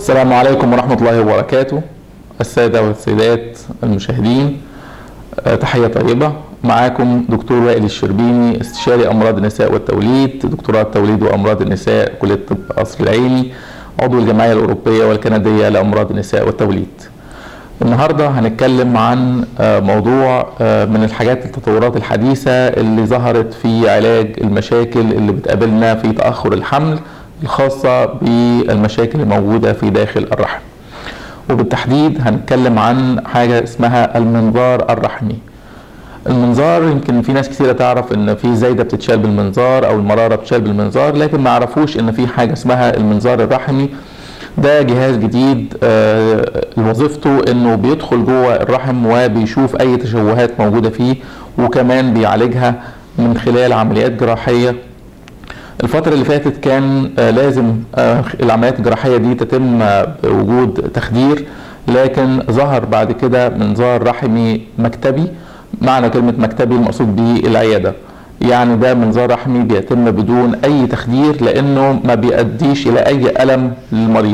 السلام عليكم ورحمة الله وبركاته السادة والسيدات المشاهدين آه، تحية طيبة معاكم دكتور وائل الشربيني استشاري أمراض النساء والتوليد دكتوراه التوليد وأمراض النساء كلية طب قصر العيني عضو الجمعية الأوروبية والكندية لأمراض النساء والتوليد النهاردة هنتكلم عن آه، موضوع آه، من الحاجات التطورات الحديثة اللي ظهرت في علاج المشاكل اللي بتقابلنا في تأخر الحمل الخاصة بالمشاكل الموجودة في داخل الرحم وبالتحديد هنتكلم عن حاجة اسمها المنظار الرحمي المنظار يمكن في ناس كثيرة تعرف ان في زايدة بتتشال بالمنظار او المرارة بتتشال بالمنظار لكن ما يعرفوش ان في حاجة اسمها المنظار الرحمي ده جهاز جديد آه، وظيفته انه بيدخل جوه الرحم وبيشوف اي تشوهات موجودة فيه وكمان بيعالجها من خلال عمليات جراحية الفترة اللي فاتت كان آه، لازم آه، العمليات الجراحية دي تتم آه، بوجود تخدير لكن ظهر بعد كده منظار رحمي مكتبي معنى كلمة مكتبي المقصود به العيادة يعني ده منظار رحمي بيتم بدون أي تخدير لأنه ما بيؤديش إلى أي ألم للمريض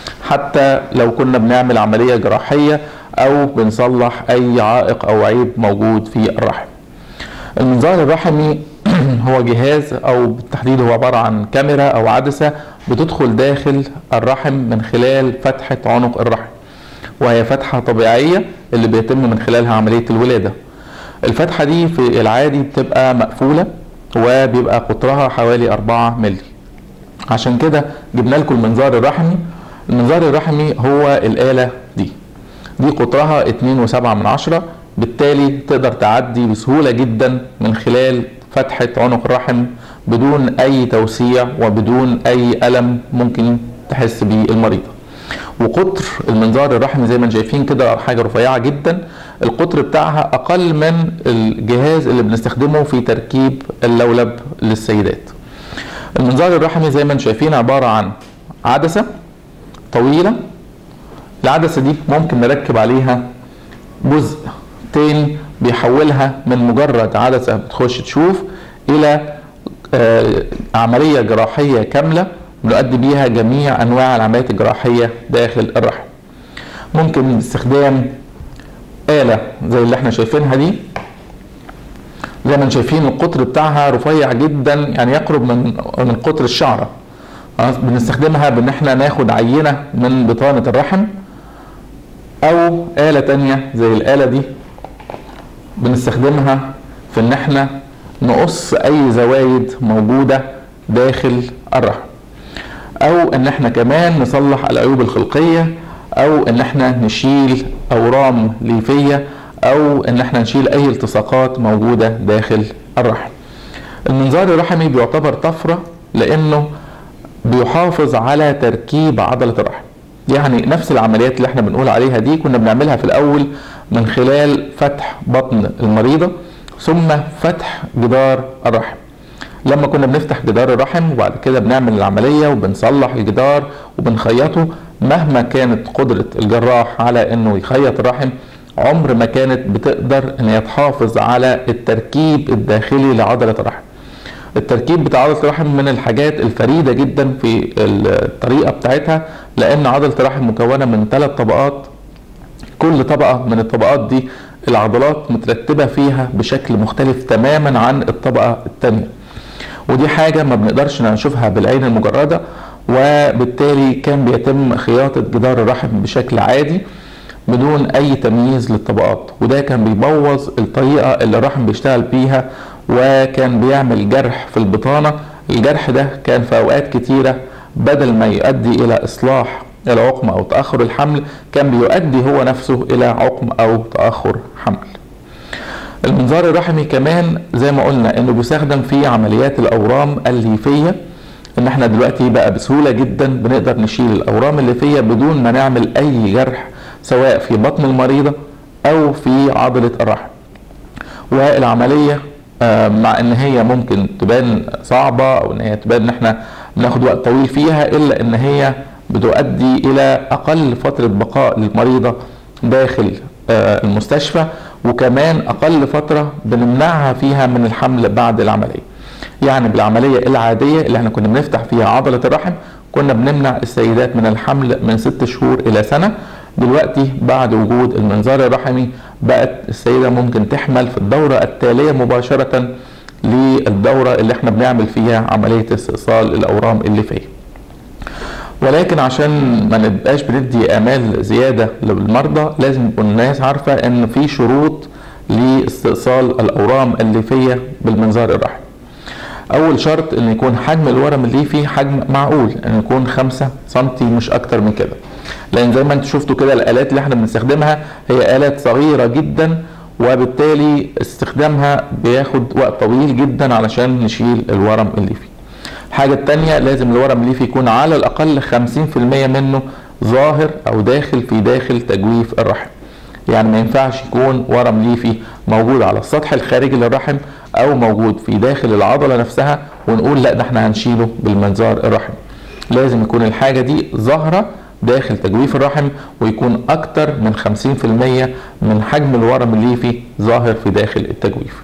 حتى لو كنا بنعمل عملية جراحية أو بنصلح أي عائق أو عيب موجود في الرحم المنظار الرحمي هو جهاز او بالتحديد هو عباره عن كاميرا او عدسه بتدخل داخل الرحم من خلال فتحه عنق الرحم وهي فتحه طبيعيه اللي بيتم من خلالها عمليه الولاده الفتحه دي في العادي بتبقى مقفوله وبيبقى قطرها حوالي 4 مللي عشان كده جبنا لكم المنظار الرحمي المنظار الرحمي هو الآلة دي دي قطرها 2.7 من عشرة بالتالي تقدر تعدي بسهولة جدا من خلال فتحة عنق الرحم بدون أي توسيع وبدون أي ألم ممكن تحس بيه المريضة وقطر المنظار الرحمي زي ما انتم شايفين كده حاجة رفيعة جدا القطر بتاعها أقل من الجهاز اللي بنستخدمه في تركيب اللولب للسيدات المنظار الرحمي زي ما انتم شايفين عبارة عن عدسة طويلة العدسة دي ممكن نركب عليها جزء تاني بيحولها من مجرد عدسة بتخش تشوف إلى آه، عملية جراحية كاملة بنؤدي بيها جميع أنواع العمليات الجراحية داخل الرحم ممكن باستخدام آلة زي اللي احنا شايفينها دي زي ما انتم شايفين القطر بتاعها رفيع جدا يعني يقرب من من قطر الشعره خلاص بنستخدمها بان احنا ناخد عينه من بطانه الرحم او آلة تانية زي الآلة دي بنستخدمها في ان احنا نقص اي زوايد موجودة داخل الرحم او ان احنا كمان نصلح العيوب الخلقية او ان احنا نشيل اورام ليفية او ان احنا نشيل اي التصاقات موجودة داخل الرحم المنظار الرحمي بيعتبر طفرة لانه بيحافظ على تركيب عضلة الرحم يعني نفس العمليات اللي احنا بنقول عليها دي كنا بنعملها في الاول من خلال فتح بطن المريضة ثم فتح جدار الرحم لما كنا بنفتح جدار الرحم وبعد كده بنعمل العملية وبنصلح الجدار وبنخيطه مهما كانت قدرة الجراح على انه يخيط الرحم عمر ما كانت بتقدر ان هي تحافظ على التركيب الداخلي لعضلة الرحم التركيب بتاع عضله الرحم من الحاجات الفريده جدا في الطريقه بتاعتها لان عضله الرحم مكونه من ثلاث طبقات كل طبقه من الطبقات دي العضلات مترتبه فيها بشكل مختلف تماما عن الطبقه الثانيه ودي حاجه ما بنقدرش نشوفها بالعين المجرده وبالتالي كان بيتم خياطه جدار الرحم بشكل عادي بدون اي تمييز للطبقات وده كان بيبوظ الطريقه اللي الرحم بيشتغل بيها وكان بيعمل جرح في البطانه الجرح ده كان في اوقات كتيره بدل ما يؤدي الى اصلاح العقم او تاخر الحمل كان بيؤدي هو نفسه الى عقم او تاخر حمل المنظار الرحمي كمان زي ما قلنا انه بيستخدم في عمليات الاورام الليفيه ان احنا دلوقتي بقى بسهوله جدا بنقدر نشيل الاورام الليفيه بدون ما نعمل اي جرح سواء في بطن المريضه او في عضله الرحم والعمليه آه، مع ان هي ممكن تبان صعبه او ان هي تبان ان احنا بناخد وقت طويل فيها الا ان هي بتؤدي الى اقل فتره بقاء للمريضه داخل آه، المستشفى وكمان اقل فتره بنمنعها فيها من الحمل بعد العمليه يعني بالعمليه العاديه اللي احنا كنا بنفتح فيها عضله الرحم كنا بنمنع السيدات من الحمل من ست شهور الى سنه دلوقتي بعد وجود المنظار الرحمي بقت السيده ممكن تحمل في الدوره التاليه مباشره للدوره اللي احنا بنعمل فيها عمليه استئصال الاورام الليفيه. ولكن عشان ما نبقاش بندي امال زياده للمرضى لازم يكون الناس عارفه ان في شروط لاستئصال الاورام الليفيه بالمنظار الرحمي. اول شرط ان يكون حجم الورم الليفي حجم معقول ان يكون 5 سم مش اكتر من كده. لان زي ما انتم شفتوا كده الالات اللي احنا بنستخدمها هي الات صغيره جدا وبالتالي استخدامها بياخد وقت طويل جدا علشان نشيل الورم الليفي. الحاجة التانية لازم الورم الليفي يكون على الأقل 50% منه ظاهر أو داخل في داخل تجويف الرحم يعني ما ينفعش يكون ورم ليفي موجود على السطح الخارجي للرحم أو موجود في داخل العضلة نفسها ونقول لا ده احنا هنشيله بالمنظار الرحم لازم يكون الحاجة دي ظاهرة داخل تجويف الرحم ويكون أكتر من 50% من حجم الورم الليفي ظاهر في داخل التجويف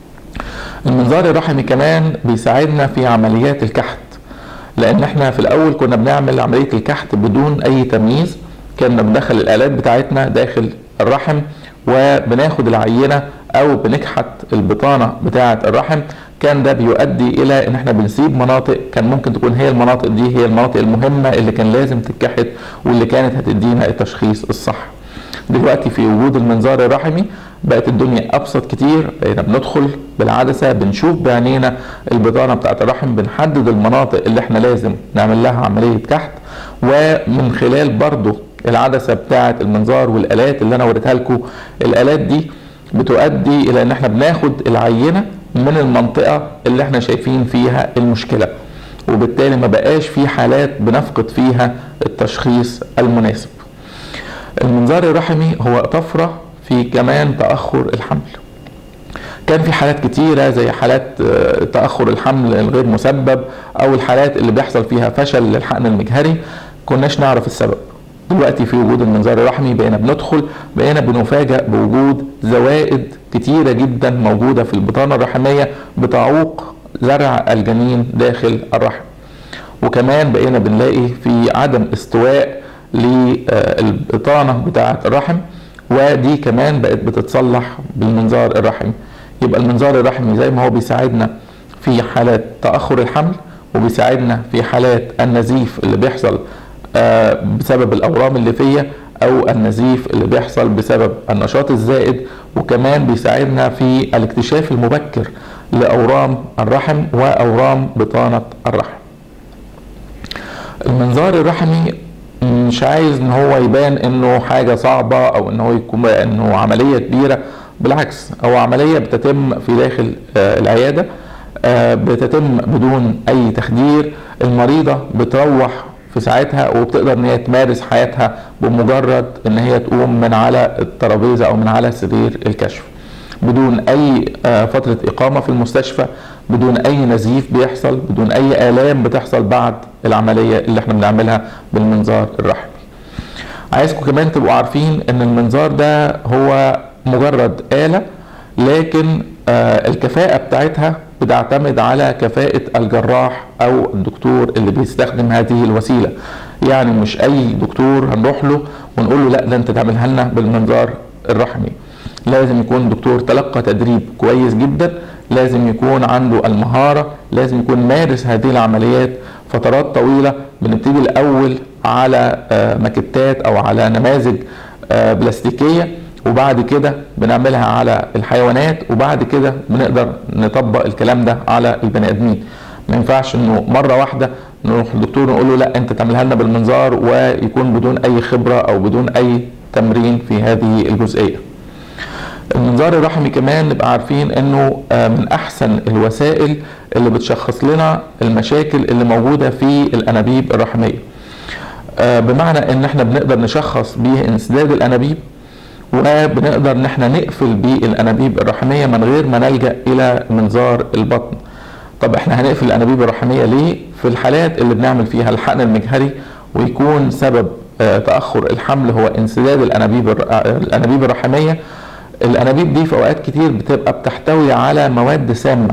المنظار الرحمي كمان بيساعدنا في عمليات الكحت لان احنا في الاول كنا بنعمل عمليه الكحت بدون اي تمييز كنا بندخل الالات بتاعتنا داخل الرحم وبناخد العينه او بنكحت البطانه بتاعه الرحم كان ده بيؤدي الى ان احنا بنسيب مناطق كان ممكن تكون هي المناطق دي هي المناطق المهمه اللي كان لازم تتكحت واللي كانت هتدينا التشخيص الصح دلوقتي في وجود المنظار الرحمي بقت الدنيا ابسط كتير بقينا بندخل بالعدسه بنشوف بعينينا البطانه بتاعت الرحم بنحدد المناطق اللي احنا لازم نعمل لها عمليه كحت ومن خلال برضو العدسه بتاعت المنظار والالات اللي انا وريتها لكم الالات دي بتؤدي الى ان احنا بناخد العينه من المنطقه اللي احنا شايفين فيها المشكله وبالتالي ما بقاش في حالات بنفقد فيها التشخيص المناسب المنظار الرحمي هو طفره في كمان تاخر الحمل كان في حالات كتيرة زي حالات تأخر الحمل الغير مسبب أو الحالات اللي بيحصل فيها فشل للحقن المجهري كناش نعرف السبب دلوقتي في وجود المنظار الرحمي بقينا بندخل بقينا بنفاجأ بوجود زوائد كتيرة جدا موجودة في البطانة الرحمية بتعوق زرع الجنين داخل الرحم وكمان بقينا بنلاقي في عدم استواء للبطانة بتاعة الرحم ودي كمان بقت بتتصلح بالمنظار الرحمي يبقى المنظار الرحمي زي ما هو بيساعدنا في حالات تأخر الحمل وبيساعدنا في حالات النزيف اللي بيحصل بسبب الأورام الليفية أو النزيف اللي بيحصل بسبب النشاط الزائد وكمان بيساعدنا في الاكتشاف المبكر لأورام الرحم وأورام بطانة الرحم المنظار الرحمي مش عايز ان هو يبان انه حاجة صعبة او ان هو يكون انه عملية كبيرة بالعكس هو عملية بتتم في داخل العيادة بتتم بدون اي تخدير المريضة بتروح في ساعتها وبتقدر ان هي تمارس حياتها بمجرد ان هي تقوم من على الترابيزة او من على سرير الكشف بدون اي فترة اقامة في المستشفى بدون اي نزيف بيحصل بدون اي الام بتحصل بعد العملية اللي احنا بنعملها بالمنظار الرحمي عايزكم كمان تبقوا عارفين ان المنظار ده هو مجرد آلة لكن آه الكفاءة بتاعتها بتعتمد على كفاءة الجراح او الدكتور اللي بيستخدم هذه الوسيلة يعني مش اي دكتور هنروح له ونقول له لا ده انت تعملها لنا بالمنظار الرحمي لازم يكون دكتور تلقى تدريب كويس جدا لازم يكون عنده المهارة لازم يكون مارس هذه العمليات فترات طويلة بنبتدي الأول على ماكتات أو على نماذج بلاستيكية وبعد كده بنعملها على الحيوانات وبعد كده بنقدر نطبق الكلام ده على البني ادمين ما ينفعش انه مره واحده نروح للدكتور نقول له لا انت تعملها لنا بالمنظار ويكون بدون اي خبره او بدون اي تمرين في هذه الجزئيه المنظار الرحمي كمان نبقى عارفين انه من احسن الوسائل اللي بتشخص لنا المشاكل اللي موجوده في الانابيب الرحميه بمعنى ان احنا بنقدر نشخص بيه انسداد الانابيب وبنقدر ان احنا نقفل بيه الانابيب الرحميه من غير ما نلجا الى منظار البطن طب احنا هنقفل الانابيب الرحميه ليه في الحالات اللي بنعمل فيها الحقن المجهري ويكون سبب تاخر الحمل هو انسداد الانابيب الانابيب الرحميه الانابيب دي في اوقات كتير بتبقى بتحتوي على مواد سامه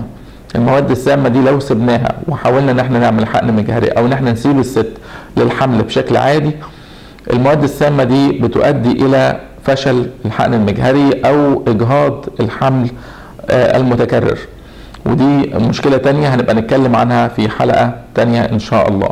المواد السامه دي لو سبناها وحاولنا ان احنا نعمل حقن مجهري او ان احنا نسيب الست للحمل بشكل عادي المواد السامه دي بتؤدي الى فشل الحقن المجهري او اجهاض الحمل المتكرر ودي مشكله تانية هنبقى نتكلم عنها في حلقه تانية ان شاء الله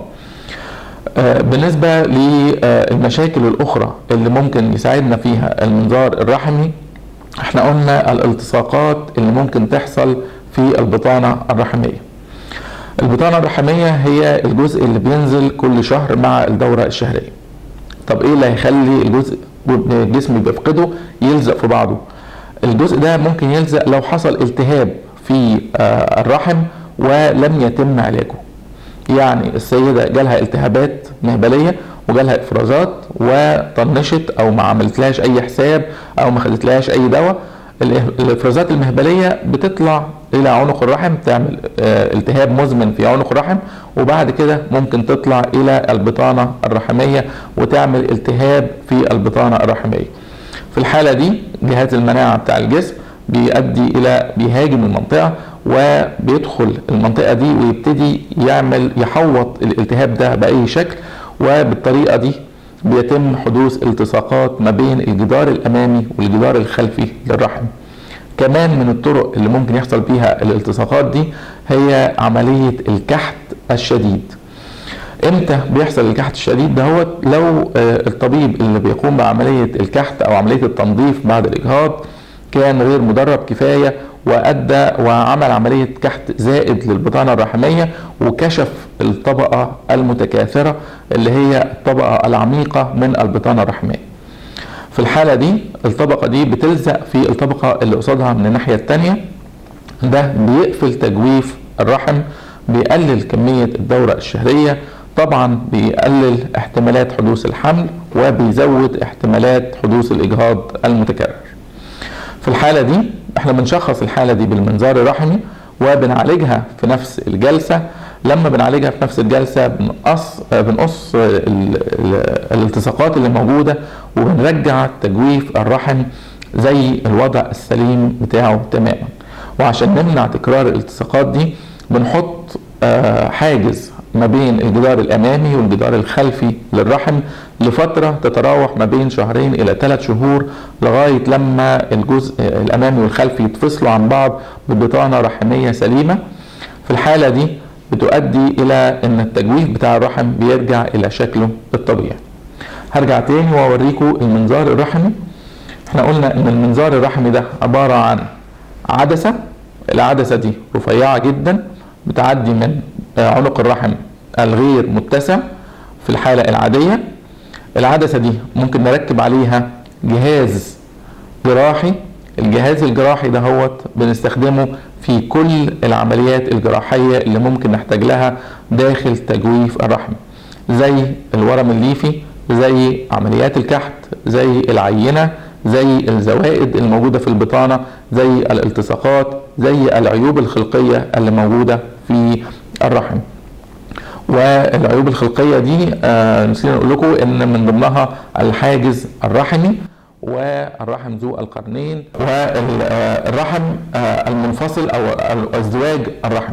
بالنسبة للمشاكل الأخرى اللي ممكن يساعدنا فيها المنظار الرحمي احنا قلنا الالتصاقات اللي ممكن تحصل في البطانة الرحمية البطانة الرحمية هي الجزء اللي بينزل كل شهر مع الدورة الشهرية طب ايه اللي هيخلي الجزء الجسم بيفقده يلزق في بعضه الجزء ده ممكن يلزق لو حصل التهاب في الرحم ولم يتم علاجه يعني السيدة جالها التهابات مهبلية وجالها افرازات وطنشت او ما عملتلهاش اي حساب او ما خدتلهاش اي دواء الافرازات المهبليه بتطلع الى عنق الرحم تعمل التهاب مزمن في عنق الرحم وبعد كده ممكن تطلع الى البطانه الرحميه وتعمل التهاب في البطانه الرحميه في الحاله دي جهاز المناعه بتاع الجسم بيؤدي الى بيهاجم المنطقه وبيدخل المنطقه دي ويبتدي يعمل يحوط الالتهاب ده باي شكل وبالطريقه دي بيتم حدوث التصاقات ما بين الجدار الامامي والجدار الخلفي للرحم كمان من الطرق اللي ممكن يحصل بيها الالتصاقات دي هي عمليه الكحت الشديد امتى بيحصل الكحت الشديد دهوت لو الطبيب اللي بيقوم بعمليه الكحت او عمليه التنظيف بعد الاجهاض كان غير مدرب كفايه وادى وعمل عمليه كحت زائد للبطانه الرحميه وكشف الطبقه المتكاثره اللي هي الطبقه العميقه من البطانه الرحميه. في الحاله دي الطبقه دي بتلزق في الطبقه اللي قصادها من الناحيه الثانيه ده بيقفل تجويف الرحم بيقلل كميه الدوره الشهريه طبعا بيقلل احتمالات حدوث الحمل وبيزود احتمالات حدوث الاجهاض المتكرر. في الحالة دي احنا بنشخص الحالة دي بالمنظار الرحمي وبنعالجها في نفس الجلسة لما بنعالجها في نفس الجلسة بنقص بنقص الالتصاقات اللي موجودة وبنرجع تجويف الرحم زي الوضع السليم بتاعه تماما وعشان نمنع تكرار الالتصاقات دي بنحط حاجز ما بين الجدار الامامي والجدار الخلفي للرحم لفتره تتراوح ما بين شهرين الى ثلاث شهور لغايه لما الجزء الامامي والخلفي يتفصلوا عن بعض ببطانه رحميه سليمه في الحاله دي بتؤدي الى ان التجويف بتاع الرحم بيرجع الى شكله الطبيعي هرجع تاني واوريكم المنظار الرحمي احنا قلنا ان المنظار الرحمي ده عباره عن عدسه العدسه دي رفيعه جدا بتعدي من عنق الرحم الغير متسع في الحالة العادية العدسة دي ممكن نركب عليها جهاز جراحي الجهاز الجراحي ده هو بنستخدمه في كل العمليات الجراحية اللي ممكن نحتاج لها داخل تجويف الرحم زي الورم الليفي زي عمليات الكحت زي العينة زي الزوائد الموجودة في البطانة زي الالتصاقات زي العيوب الخلقية اللي موجودة في الرحم والعيوب الخلقيه دي آه نسينا نقول لكم ان من ضمنها الحاجز الرحمي والرحم ذو القرنين والرحم آه المنفصل او الازدواج الرحمي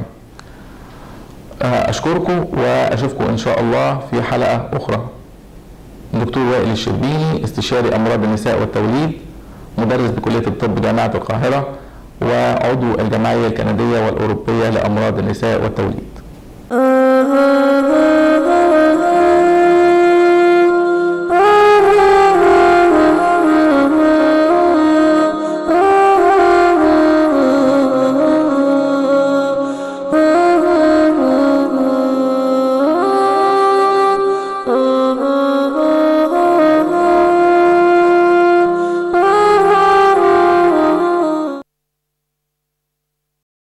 آه اشكركم واشوفكم ان شاء الله في حلقه اخرى دكتور وائل الشربيني استشاري امراض النساء والتوليد مدرس بكليه الطب جامعه القاهره وعضو الجمعيه الكنديه والاوروبيه لامراض النساء والتوليد